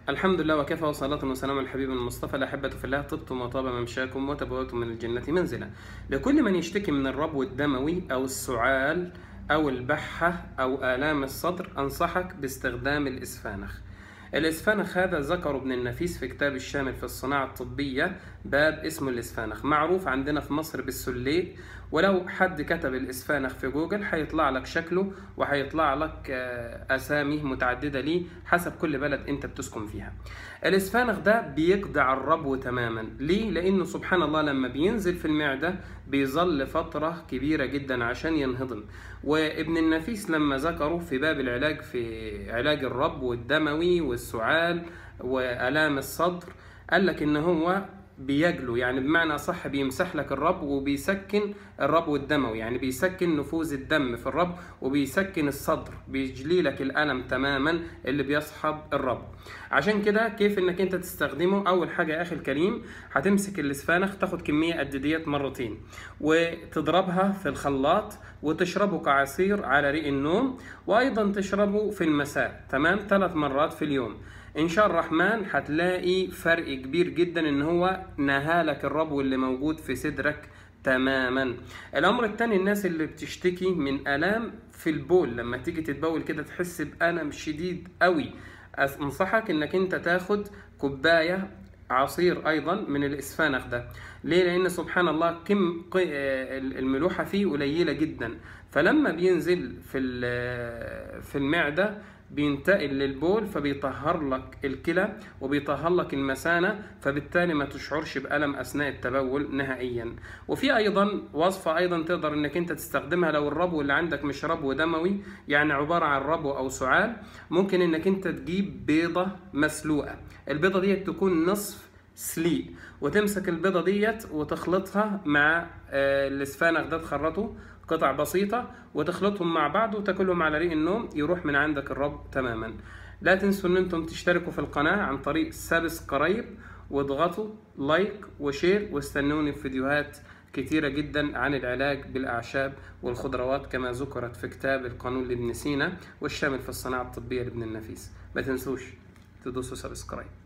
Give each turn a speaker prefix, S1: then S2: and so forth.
S1: الحمد لله وكفى وصلاة وسلام على الحبيب المصطفى الأحبة في الله طبتم وطاب ممشاكم وتبوأتم من الجنة منزلا لكل من يشتكي من الربو الدموي أو السعال أو البحة أو آلام الصدر أنصحك باستخدام الإسفانخ الإسفانخ هذا ذكره ابن النفيس في كتاب الشامل في الصناعة الطبية باب اسمه الإسفانخ معروف عندنا في مصر بالسليق ولو حد كتب الإسفانخ في جوجل هيطلع لك شكله وهيطلع لك آه، أسامي متعددة ليه حسب كل بلد أنت بتسكن فيها الإسفانخ ده بيقضي على الربو تماما ليه؟ لأنه سبحان الله لما بينزل في المعدة بيظل فترة كبيرة جدا عشان ينهضم وابن النفيس لما ذكره في باب العلاج في علاج الربو الدموي والسعال وآلام الصدر قال لك إن هو بيجلو يعني بمعنى صح بيمسح لك الرب وبيسكن الربو الدموي يعني بيسكن نفوذ الدم في الرب وبيسكن الصدر بيجلي لك الألم تماما اللي بيصحب الرب عشان كده كيف انك انت تستخدمه اول حاجة يا اخي الكريم هتمسك الاسفانخ تاخد كمية قد ديت مرتين وتضربها في الخلاط وتشربه كعصير على ريق النوم وايضا تشربه في المساء تمام ثلاث مرات في اليوم ان شاء الرحمن هتلاقي فرق كبير جدا ان هو نهالك الربو اللي موجود في صدرك تماما الامر الثاني الناس اللي بتشتكي من الام في البول لما تيجي تتبول كده تحس بالم شديد قوي انصحك انك انت تاخد كوبايه عصير ايضا من الاسفانخ ده ليه لان سبحان الله كم ق- آه، الملوحه فيه قليله جدا فلما بينزل في ال- في المعده بينتقل للبول فبيطهر لك الكلى وبيطهر لك المثانه فبالتالي ما تشعرش بالم اثناء التبول نهائيا وفي ايضا وصفه ايضا تقدر انك انت تستخدمها لو الربو اللي عندك مش ربو دموي يعني عباره عن ربو او سعال ممكن انك انت تجيب بيضه مسلوقه البيضه ديت تكون نصف سليق وتمسك البيضه ديت وتخلطها مع آه، الاسفانخ ده تخرطه قطع بسيطة وتخلطهم مع بعض وتاكلهم على ريق النوم يروح من عندك الرب تماما لا تنسوا ان انتم تشتركوا في القناة عن طريق سبسكرايب واضغطوا لايك وشير واستنوني في فيديوهات كتيرة جدا عن العلاج بالأعشاب والخضروات كما ذكرت في كتاب القانون لابن سينا والشامل في الصناعة الطبية لابن النفيس ما تنسوش تدوسوا سبسكرايب